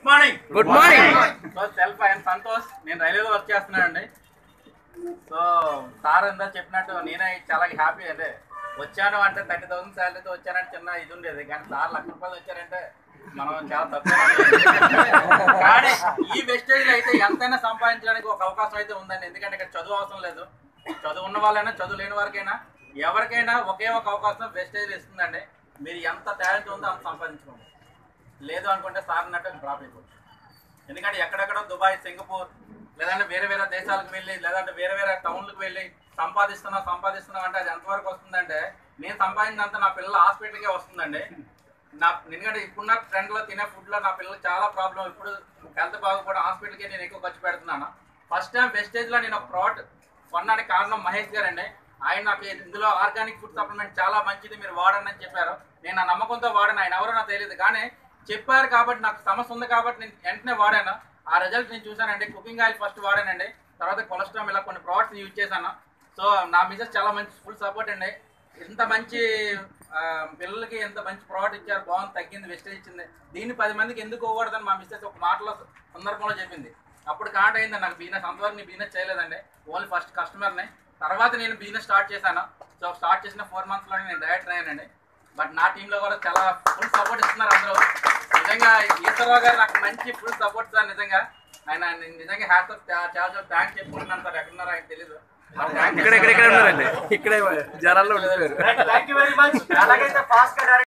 morning good morning so self I'm Santosh నేను రైల్వేలో work చేస్తున్నానండి సో సార్ ఇందా చెప్పినట్టు నేనే చాలా హ్యాపీ అంటే వచ్చాను అంటే థర్టీ థౌసండ్ శాలరీతో వచ్చానంటే చిన్న ఇది ఉండేది కానీ సార్ లక్ష రూపాయలు వచ్చారంటే మనం చాలా తక్కువ కానీ ఈ వెస్టేజ్ అయితే ఎంతైనా సంపాదించడానికి ఒక అవకాశం అయితే ఉందండి ఎందుకంటే ఇక్కడ చదువు అవసరం లేదు చదువు ఉన్న వాళ్ళైనా చదువు లేని వారికైనా ఎవరికైనా ఒకే ఒక అవకాశం వెస్టేజ్ ఇస్తుందండి మీరు ఎంత టాలెంట్ ఉందో అంత సంపాదించుకోండి లేదు అనుకుంటే సార్ అన్నట్టు డ్రాప్ అయిపోతుంది ఎందుకంటే ఎక్కడెక్కడో దుబాయ్ సింగపూర్ లేదంటే వేరే వేరే దేశాలకు వెళ్ళి లేదంటే వేరే వేరే టౌన్లకు వెళ్ళి సంపాదిస్తున్నాం సంపాదిస్తున్నాం అంటే అది ఎంతవరకు వస్తుందంటే నేను సంపాదించినంత నా పిల్లల హాస్పిటల్కే వస్తుందండి నా ఎందుకంటే ఇప్పుడున్న ట్రెండ్లో తినే ఫుడ్లో నా పిల్లలకు చాలా ప్రాబ్లం ఇప్పుడు హెల్త్ బాగుపడి హాస్పిటల్కే నేను ఎక్కువ ఖర్చు పెడుతున్నాను ఫస్ట్ టైం వెస్టేజ్లో నేను ఒక ప్రోడక్ట్ కొనడానికి కారణం మహేష్ గారు అండి ఆయన నాకు ఇందులో ఆర్గానిక్ ఫుడ్ సప్లిమెంట్ చాలా మంచిది మీరు వాడండి అని చెప్పారు నేను నా నమ్మకంతో వాడాను ఆయన ఎవరో నాకు తెలియదు కానీ చెప్పారు కాబట్టి నాకు సమస్య ఉంది కాబట్టి నేను వెంటనే వాడాను ఆ రిజల్ట్ నేను చూసానండి కుకింగ్ ఆయిల్ ఫస్ట్ వాడానండి తర్వాత కొలెస్ట్రాల్ ఇలా కొన్ని ప్రోడక్ట్స్ యూజ్ చేశాను సో నా మిసెస్ చాలా మంచి ఫుల్ సపోర్ట్ అండి ఇంత మంచి ఆ, పిల్లలకి ఎంత మంచి ప్రోడక్ట్ ఇచ్చారు బాగుంది తగ్గింది వెస్టేజ్ ఇచ్చింది దీన్ని పది మందికి ఎందుకు ఇవ్వకూడదని మా మిస్సెస్ ఒక మాటలో సందర్భంలో చెప్పింది అప్పుడు కాంట అయింది నాకు బిజినెస్ అంతవరకు నేను బిజినెస్ చేయలేదండి ఓన్లీ ఫస్ట్ కస్టమర్ని తర్వాత నేను బిజినెస్ స్టార్ట్ చేశాను సో స్టార్ట్ చేసిన ఫోర్ మంత్స్లోనే నేను డైరెక్టర్ అయ్యానండి బట్ నా టీంలో కూడా చాలా ఫుల్ సపోర్ట్ ఇస్తున్నారు అందరూ నిజంగా ఈశ్వరరావు గారు నాకు మంచి ఫుల్ సపోర్ట్ సార్ నిజంగా ఆయన నేను నిజంగా హ్యాట్స్ చాలా చాలా థ్యాంక్స్ చెప్పుకుంటున్నాను సార్ ఎక్కడున్నారో ఆయన తెలియదు ఇక్కడ ఇక్కడ ఇక్కడ ఉన్నారండి ఇక్కడే జనాల్లో ఉండిపోయారు థ్యాంక్ యూ వెరీ మచ్ అలాగైతే ఫాస్ట్ గా